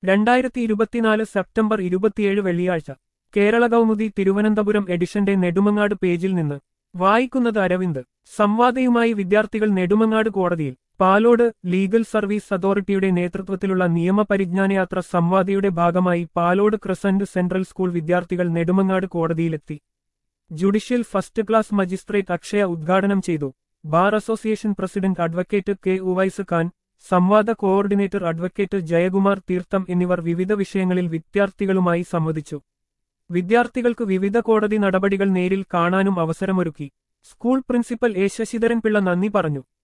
രണ്ടായിരത്തി ഇരുപത്തിനാല് സെപ്റ്റംബർ ഇരുപത്തിയേഴ് വെള്ളിയാഴ്ച കേരള കൗമുദി തിരുവനന്തപുരം എഡിഷന്റെ നെടുമങ്ങാട് പേജിൽ നിന്ന് വായിക്കുന്നത് അരവിന്ദ് സംവാദയുമായി വിദ്യാർത്ഥികൾ നെടുമങ്ങാട് കോടതിയിൽ പാലോട് ലീഗൽ സർവീസ് അതോറിറ്റിയുടെ നേതൃത്വത്തിലുള്ള നിയമപരിജ്ഞാന യാത്ര സംവാദയുടെ ഭാഗമായി പാലോട് ക്രസന്റ് സെൻട്രൽ സ്കൂൾ വിദ്യാർത്ഥികൾ നെടുമങ്ങാട് കോടതിയിലെത്തി judicial first class magistrate Akshaya ഉദ്ഘാടനം ചെയ്തു bar association president advocate K Uvais Khan സംവാദ കോർഡിനേറ്റർ അഡ്വക്കേറ്റ് ജയകുമാർ തീർത്ഥം എന്നിവർ വിവിധ വിഷയങ്ങളിൽ വിദ്യാർത്ഥികളുമായി സംവദിച്ചു വിദ്യാർത്ഥികൾക്ക് വിവിധ കോടതി നടപടികൾ നേരിൽ കാണാനും അവസരമൊരുക്കി school principal A Sasidharan Pillai നന്ദി പറഞ്ഞു